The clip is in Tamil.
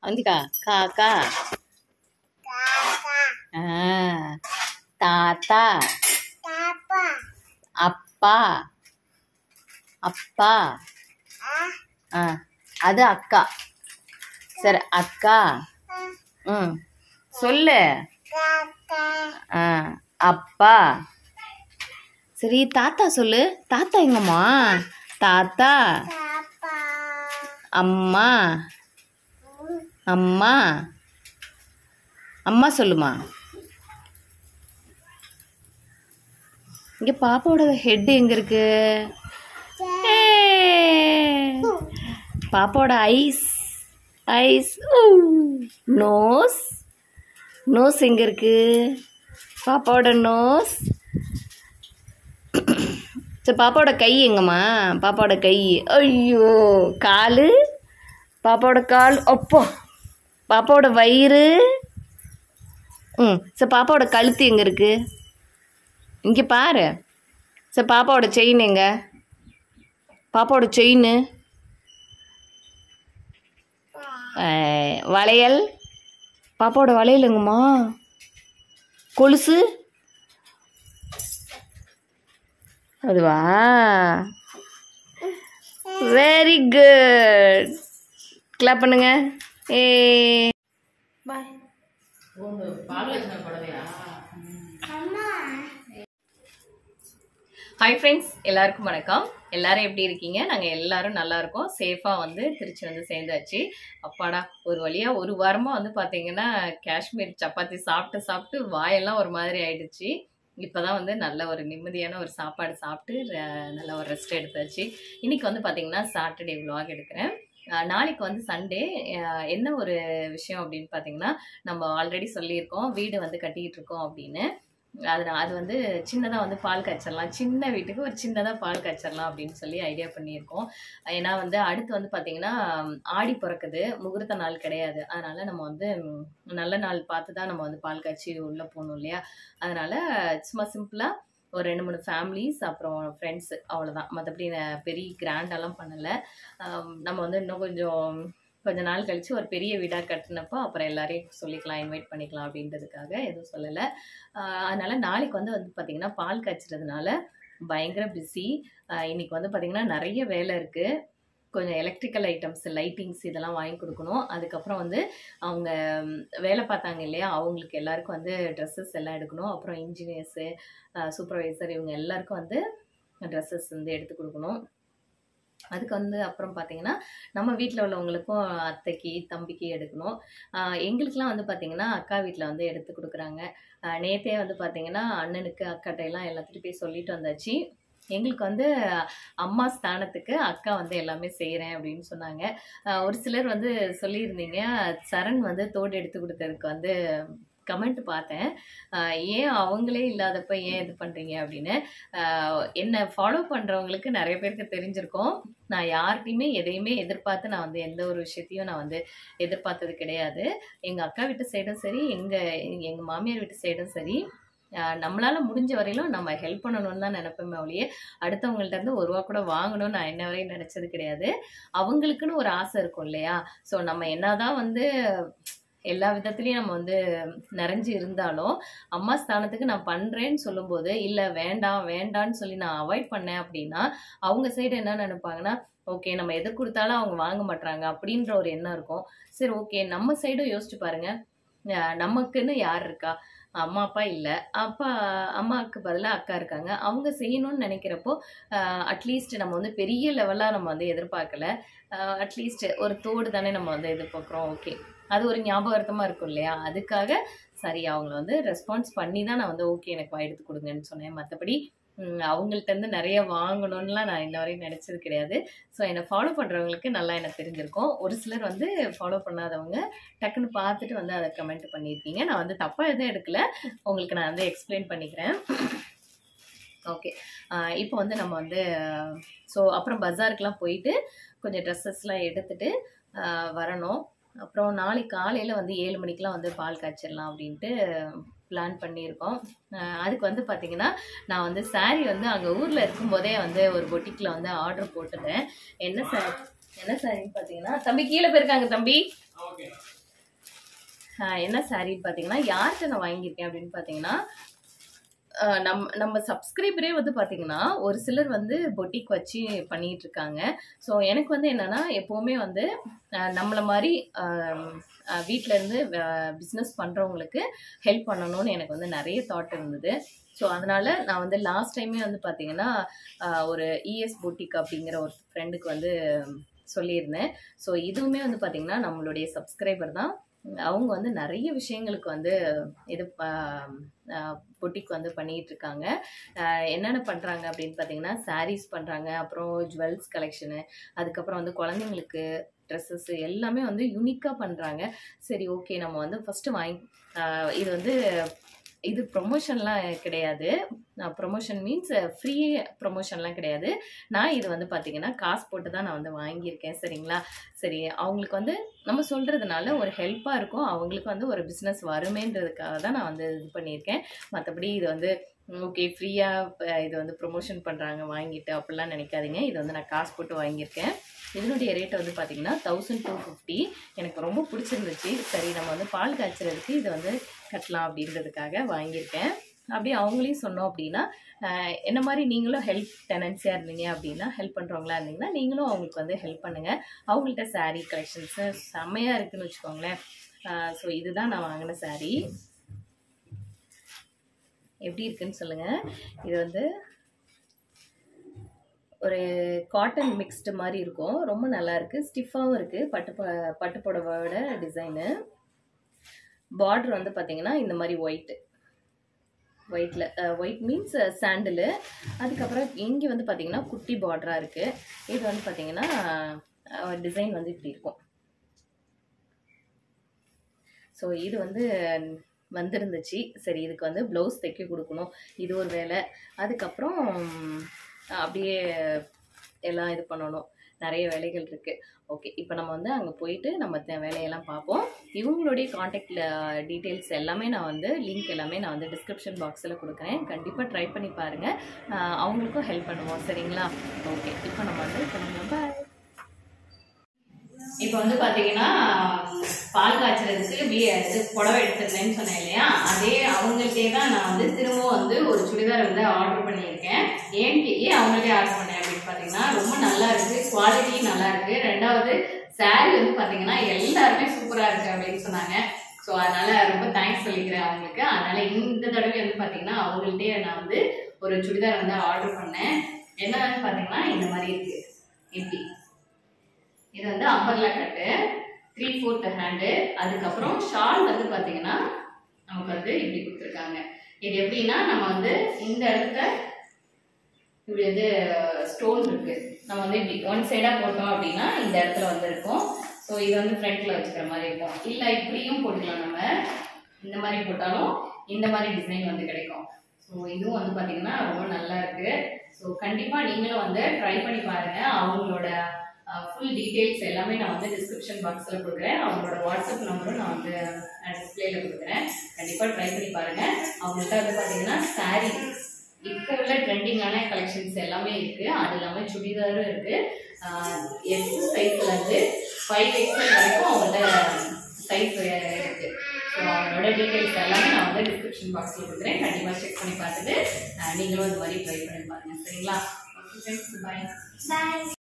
வந்துக்கா காக்கா ஆ தாத்தா அப்பா அப்பா ஆ அது அக்கா சரி அக்கா ம் சொல்லு ஆ அப்பா சரி தாத்தா சொல்லு தாத்தா எங்கம்மா தாத்தா அம்மா அம்மா அம்மா சொல்லுமா இங்க பாப்பாவோட ஹெட் எங்க இருக்கு ஏய். பாப்பாவோட ஐஸ் ஐஸ் நோஸ் நோஸ் எங்க இருக்கு பாப்பாவோட நோஸ் சரி பாப்பாவோட கை எங்கம்மா பாப்பாவோட கை ஐயோ காலு பாப்பாவோட கால் அப்போ பாப்பாவோட வயிறு ம் சரி பாப்பாவோட கழுத்து எங்கே இருக்கு இங்கே பாரு சரி பாப்பாவோட செயின் எங்க பாப்பாவோட செயின் வளையல் பாப்பாவோட வளையல் எங்கம்மா கொலுசு அதுவா வெரி குட் கிளாப் பண்ணுங்க ஏ பாய் ஹாய் ஃப்ரெண்ட்ஸ் எல்லாருக்கும் வணக்கம் எல்லாரும் எப்படி இருக்கீங்க நாங்கள் எல்லாரும் நல்லா இருக்கோம் சேஃபாக வந்து திருச்சி வந்து சேர்ந்தாச்சு அப்பாடா ஒரு வழியாக ஒரு வாரமாக வந்து பார்த்தீங்கன்னா காஷ்மீர் சப்பாத்தி சாப்பிட்டு சாப்பிட்டு வாயெல்லாம் ஒரு மாதிரி ஆயிடுச்சு இப்போதான் வந்து நல்ல ஒரு நிம்மதியான ஒரு சாப்பாடு சாப்பிட்டு ர- நல்ல ஒரு ரெஸ்ட் எடுத்தாச்சு இன்னைக்கு வந்து பார்த்தீங்கன்னா சாட்டர்டே vlog எடுக்கிறேன் அஹ் நாளைக்கு வந்து சண்டே என்ன ஒரு விஷயம் அப்படின்னு பார்த்தீங்கன்னா நம்ம ஆல்ரெடி சொல்லியிருக்கோம் வீடு வந்து கட்டிக்கிட்டு இருக்கோம் அப்படின்னு அது அது வந்து சின்னதாக வந்து பால் காய்ச்சரலாம் சின்ன வீட்டுக்கு ஒரு சின்னதாக பால் காய்ச்சரலாம் அப்படின்னு சொல்லி ஐடியா பண்ணியிருக்கோம் ஏன்னா வந்து அடுத்து வந்து பார்த்திங்கன்னா ஆடி பிறக்குது முகூர்த்த நாள் கிடையாது அதனால் நம்ம வந்து ம், நல்ல நாள் பார்த்து தான் நம்ம வந்து பால் காய்ச்சி உள்ளே போகணும் இல்லையா அதனால் சும்மா சிம்பிளாக ஒரு ரெண்டு மூணு ஃபேமிலிஸ் அப்புறம் ஃப்ரெண்ட்ஸு அவ்வளோதான் மற்றபடி பெரிய கிராண்டெல்லாம் பண்ணலை நம்ம வந்து இன்னும் கொஞ்சம் கொஞ்ச நாள் கழிச்சு ஒரு பெரிய வீடாக கட்டினப்போ அப்புறம் எல்லாரையும் சொல்லிக்கலாம் இன்வைட் பண்ணிக்கலாம் அப்படின்றதுக்காக எதுவும் சொல்லலை அதனால நாளைக்கு வந்து வந்து பார்த்திங்கன்னா பால் காய்ச்சறதுனால பயங்கர பிஸி இன்னைக்கு வந்து பார்த்திங்கன்னா நிறைய வேலை இருக்குது கொஞ்சம் எலக்ட்ரிக்கல் ஐட்டம்ஸ் லைட்டிங்ஸ் இதெல்லாம் வாங்கி கொடுக்கணும் அதுக்கப்புறம் வந்து அவங்க ம், வேலை பார்த்தாங்க இல்லையா அவங்களுக்கு எல்லாருக்கும் வந்து ட்ரெஸ்ஸஸ் எல்லாம் எடுக்கணும் அப்புறம் இன்ஜினியர்ஸு சூப்பர்வைசர் இவங்க எல்லாருக்கும் வந்து ட்ரெஸ்ஸஸ் வந்து எடுத்து கொடுக்கணும் அதுக்கு வந்து அப்புறம் பார்த்தீங்கன்னா நம்ம வீட்டில் உள்ளவங்களுக்கும் அத்தைக்கு தம்பிக்கு எடுக்கணும் ஆஹ் எங்களுக்கெல்லாம் வந்து பார்த்தீங்கன்னா அக்கா வீட்டில் வந்து எடுத்து கொடுக்குறாங்க ஆஹ் நேத்தே வந்து பார்த்தீங்கன்னா அண்ணனுக்கு அக்காட்ட எல்லாம் எல்லாத்துட்டும் போய் சொல்லிட்டு வந்தாச்சு எங்களுக்கு வந்து அம்மா ஸ்தானத்துக்கு அக்கா வந்து எல்லாமே செய்கிறேன் அப்படின்னு சொன்னாங்க ஆஹ் ஒரு சிலர் வந்து சொல்லியிருந்தீங்க சரண் வந்து தோடு எடுத்து கொடுத்ததுக்கு வந்து கமெண்ட் பார்த்தேன் ஆஹ் ஏன் அவங்களே இல்லாதப்ப ஏன் இது பண்ணுறீங்க அப்படின்னு ஆஹ் என்னை ஃபாலோ பண்ணுறவங்களுக்கு நிறைய பேருக்கு தெரிஞ்சிருக்கும் நான் யார்கிட்டையுமே எதையுமே எதிர்பார்த்து நான் வந்து எந்த ஒரு விஷயத்தையும் நான் வந்து எதிர்பார்த்தது கிடையாது எங்கள் அக்கா வீட்டு சைடும் சரி எங்கள் எங்கள் மாமியார் வீட்டு சைடும் சரி ஆஹ் நம்மளால முடிஞ்ச வரையிலும் நம்ம ஹெல்ப் பண்ணணும்னு தான் நினைப்பேன் ஒழிய அடுத்தவங்கள்ட்ட இருந்து ஒரு ரூபா கூட வாங்கணும்னு நான் என்ன வரையும் நினச்சது கிடையாது அவங்களுக்குன்னு ஒரு ஆசை இருக்கும் இல்லையா ஸோ நம்ம என்னதான் வந்து எல்லா விதத்துலேயும் நம்ம வந்து நிறைஞ்சு இருந்தாலும் அம்மா ஸ்தானத்துக்கு நான் பண்ணுறேன்னு சொல்லும்போது இல்லை வேண்டாம் வேண்டான்னு சொல்லி நான் அவாய்ட் பண்ணேன் அப்படின்னா அவங்க சைடு என்ன நினைப்பாங்கன்னா ஓகே நம்ம எது கொடுத்தாலும் அவங்க வாங்க மாட்றாங்க அப்படின்ற ஒரு எண்ணம் இருக்கும் சரி ஓகே நம்ம சைடும் யோசிச்சு பாருங்க அஹ் நமக்குன்னு யார் இருக்கா அம்மா அப்பா இல்லை அப்பா அம்மாவுக்கு பதிலாக அக்கா இருக்காங்க அவங்க செய்யணும்னு நினைக்கிறப்போ அட்லீஸ்ட் நம்ம வந்து பெரிய லெவலாக நம்ம வந்து எதிர்பார்க்கல அட்லீஸ்ட் ஒரு தோடு தானே நம்ம வந்து எதிர்பார்க்குறோம் ஓகே அது ஒரு ஞாபகார்த்தமாக இருக்கும் இல்லையா அதுக்காக சரி அவங்கள வந்து ரெஸ்பான்ஸ் பண்ணி தான் நான் வந்து ஓகே எனக்கு வா எடுத்து கொடுங்கன்னு சொன்னேன் மற்றபடி அவங்கள்ட்ட இருந்து நிறைய வாங்கணும்னுலாம் நான் இன்ன வரையும் நினச்சது கிடையாது ஸோ என்னை ஃபாலோ பண்ணுறவங்களுக்கு நல்லா எனக்கு தெரிஞ்சிருக்கும் ஒரு சிலர் வந்து ஃபாலோ பண்ணாதவங்க டக்குன்னு பார்த்துட்டு வந்து அதை கமெண்ட் பண்ணியிருக்கீங்க நான் வந்து தப்பாக எதுவும் எடுக்கல உங்களுக்கு நான் வந்து எக்ஸ்பிளைன் பண்ணிக்கிறேன் ஓகே இப்போ வந்து நம்ம வந்து ஸோ அப்புறம் பஜாருக்கெலாம் போயிட்டு கொஞ்சம் ட்ரெஸ்ஸஸ்லாம் எடுத்துட்டு ஆஹ் வரணும் அப்புறம் நாளைக்கு காலையில் வந்து ஏழு மணிக்கெலாம் வந்து பால் காய்ச்சிடலாம் அப்படின்ட்டு பிளான் பண்ணியிருக்கோம் ஆஹ் அதுக்கு வந்து பார்த்திங்கன்னா நான் வந்து saree வந்து அங்கே ஊரில் இருக்கும்போதே வந்து ஒரு பொட்டிக்கில் வந்து ஆர்டர் போட்டுட்டேன் என்ன சார் என்ன சாரின்னு பார்த்தீங்கன்னா தம்பி கீழே போயிருக்காங்க தம்பி ஆஹ் என்ன saree பார்த்தீங்கன்னா யார்கிட்ட நான் வாங்கியிருக்கேன் அப்படின்னு பார்த்தீங்கன்னா ஆஹ் நம்ம நம்ம சப்ஸ்கிரைபரே வந்து பார்த்தீங்கன்னா ஒரு சிலர் வந்து பொட்டிக் வச்சு பண்ணிட்டு இருக்காங்க ஸோ எனக்கு வந்து என்னன்னா எப்போவுமே வந்து ஆஹ் நம்மள மாதிரி வீட்டில இருந்து பிஸ்னஸ் பண்ணுறவங்களுக்கு ஹெல்ப் பண்ணணும்னு எனக்கு வந்து நிறைய தாட் இருந்தது ஸோ அதனால நான் வந்து லாஸ்ட் டைமே வந்து பார்த்தீங்கன்னா ஆஹ் ஒரு இஎஸ் பொட்டிக் அப்படிங்கிற ஒரு ஃப்ரெண்டுக்கு வந்து சொல்லியிருந்தேன் ஸோ இதுவுமே வந்து பார்த்தீங்கன்னா நம்மளுடைய சப்ஸ்கிரைபர் தான் அவங்க வந்து நிறைய விஷயங்களுக்கு வந்து இது பொட்டிக் வந்து பண்ணிட்டு இருக்காங்க ஆஹ் என்னென்ன பண்ணுறாங்க அப்படின்னு பார்த்தீங்கன்னா சாரீஸ் பண்ணுறாங்க அப்புறம் ஜுவல்ஸ் கலெக்ஷனு அதுக்கப்புறம் வந்து குழந்தைங்களுக்கு ட்ரெஸ்ஸஸ் எல்லாமே வந்து யூனிக்காக பண்ணுறாங்க சரி ஓகே நம்ம வந்து ஃபஸ்ட்டு வாங்கி ஆஹ் இது வந்து இது ப்ரொமோஷன்லாம் கிடையாது ப்ரொமோஷன் மீன்ஸ் ஃப்ரீ ப்ரொமோஷன்லாம் கிடையாது நான் இது வந்து பார்த்தீங்கன்னா காசு போட்டு தான் நான் வந்து வாங்கியிருக்கேன் சரிங்களா சரி அவங்களுக்கு வந்து நம்ம சொல்கிறதுனால ஒரு ஹெல்ப்பாக இருக்கும் அவங்களுக்கு வந்து ஒரு பிஸ்னஸ் வருமேன்றதுக்காக தான் நான் வந்து இது பண்ணியிருக்கேன் மற்றபடி இது வந்து ஓகே ஃப்ரீயாக இது வந்து ப்ரொமோஷன் பண்ணுறாங்க வாங்கிட்டு அப்படிலாம் நினைக்காதீங்க இது வந்து நான் காசு போட்டு வாங்கியிருக்கேன் இதனுடைய ரேட் வந்து பார்த்தீங்கன்னா தௌசண்ட் டூ ஃபிஃப்டி எனக்கு ரொம்ப பிடிச்சிருந்துச்சு சரி நம்ம வந்து பால் காய்ச்சறதுக்கு இதை வந்து கட்டலாம் அப்படின்றதுக்காக வாங்கியிருக்கேன் அப்படியே அவங்களையும் சொன்னோம் அப்படின்னா ஆஹ் என்ன மாதிரி நீங்களும் ஹெல்ப் டெனன்சியாக இருந்தீங்க அப்படின்னா ஹெல்ப் பண்ணுறவங்களா இருந்தீங்கன்னா நீங்களும் அவங்களுக்கு வந்து ஹெல்ப் பண்ணுங்கள் அவங்கள்ட்ட saree கலெக்ஷன்ஸு செம்மையாக இருக்குன்னு வச்சுக்கோங்களேன் ஸோ இதுதான் நான் வாங்கின saree எப்படி இருக்குன்னு சொல்லுங்கள் இது வந்து ஒரு காட்டன் மிக்ஸ்டு மாதிரி இருக்கும் ரொம்ப நல்லா இருக்கு ஸ்டிஃபாகவும் இருக்கு பட்டு ப- பட்டு புடவோட டிசைனு பார்டர் வந்து பார்த்தீங்கன்னா இந்த மாதிரி ஒயிட்டு ஒயிட்டில் ஒயிட் மீன்ஸ் சாண்டிலு அதுக்கப்புறம் இங்கே வந்து பார்த்தீங்கன்னா குட்டி பார்டராக இருக்குது இது வந்து பார்த்தீங்கன்னா டிசைன் வந்து இப்படி இருக்கும் ஸோ இது வந்து வந்திருந்துச்சு சரி இதுக்கு வந்து ப்ளவுஸ் தைக்க கொடுக்கணும் இது ஒரு வேலை அதுக்கப்புறம் அப்படியே எல்லாம் இது பண்ணணும் நிறைய வேலைகள் இருக்குது ஓகே இப்போ நம்ம வந்து அங்கே போயிட்டு நம்ம த- வேலையெல்லாம் பார்ப்போம் இவங்களுடைய காண்டாக்டில் டீட்டெயில்ஸ் எல்லாமே நான் வந்து லிங்க் எல்லாமே நான் வந்து டிஸ்கிரிப்ஷன் பாக்ஸில் கொடுக்குறேன் கண்டிப்பாக ட்ரை பண்ணி பாருங்கள் அவங்களுக்கும் ஹெல்ப் பண்ணுவோம் சரிங்களா ஓகே இப்போ நம்ம வந்து கிளம்பலாம் பாய் இப்போ வந்து பார்த்தீங்கன்னா பால் காய்ச்சறதுக்கு பி இது புடவை எடுத்திருந்தேன்னு சொன்னேன் இல்லையா அதே அவங்கள்ட்டே தான் நான் வந்து திரும்பவும் வந்து ஒரு சுடிதார் வந்து ஆர்டர் பண்ணியிருக்கேன் ஏன் ஏன் அவங்கள்ட்டே ஆர்டர் பண்ணேன் அப்படின்னு பார்த்தீங்கன்னா ரொம்ப நல்லா இருக்கு குவாலிட்டி நல்லா இருக்கு ரெண்டாவது saree வந்து பார்த்தீங்கன்னா எல்லாருமே சூப்பராக இருக்கு அப்படின்னு சொன்னாங்க ஸோ அதனால ரொம்ப தேங்க்ஸ் சொல்லிக்கிறேன் அவங்களுக்கு அதனால இந்த தடவை வந்து பார்த்தீங்கன்னா அவங்கள்ட்டே நான் வந்து ஒரு சுடிதார் வந்து ஆர்டர் பண்ணேன் என்னன்னு பார்த்தீங்கன்னா இந்த மாதிரி இருக்கு இப்படி இது வந்து அம்பர்லா கட்டு த்ரீ ஃபோர்த் ஹேண்டு அதுக்கப்புறம் ஷால் வந்து பார்த்தீங்கன்னா நமக்கு வந்து இப்படி கொடுத்துருக்காங்க இது எப்படின்னா நம்ம வந்து இந்த இடத்துல இப்படி வந்து ஸ்டோன் இருக்கு நம்ம வந்து இப்படி ஒன் சைடாக போட்டோம் அப்படின்னா இந்த இடத்துல வந்து இருக்கும் ஸோ இது வந்து ஃப்ரண்ட்ல வச்சுக்கிற மாதிரி இருக்கும் இல்லை இப்படியும் போட்டுக்கலாம் நம்ம இந்த மாதிரி போட்டாலும் இந்த மாதிரி டிசைன் வந்து கிடைக்கும் ஸோ இதுவும் வந்து பார்த்தீங்கன்னா ரொம்ப நல்லா இருக்கு ஸோ கண்டிப்பாக நீங்களும் வந்து ட்ரை பண்ணி பாருங்க அவங்களோட ஃபுல் டீட்டெயில்ஸ் எல்லாமே நான் வந்து டிஸ்கிரிப்ஷன் பாக்ஸில் கொடுக்குறேன் அவங்களோட வாட்ஸ்அப் நம்பரும் நான் வந்து டிஸ்பிளேல கொடுக்குறேன் கண்டிப்பாக ட்ரை பண்ணி பாருங்க அவங்கள்ட்ட வந்து பார்த்தீங்கன்னா saree இப்போ உள்ள ட்ரெண்டிங்கான கலெக்ஷன்ஸ் எல்லாமே இருக்கு அது இல்லாமல் சுடிதாரும் இருக்கு எஸ் சைஸ்ல இருந்து ஃபைவ் எக்ஸ்எல் வரைக்கும் அவங்கள்ட்ட சைஸ் இருக்கு ஸோ அவங்களோட டீட்டெயில்ஸ் எல்லாமே நான் வந்து டிஸ்கிரிப்ஷன் பாக்ஸில் கொடுக்குறேன் கண்டிப்பாக செக் பண்ணி பார்த்துட்டு அஹ், நீங்களும் இந்த மாதிரி ட்ரை பண்ணி பாருங்க சரிங்களா ஓகே ஃப்ரெண்ட்ஸ் பாய் Bye.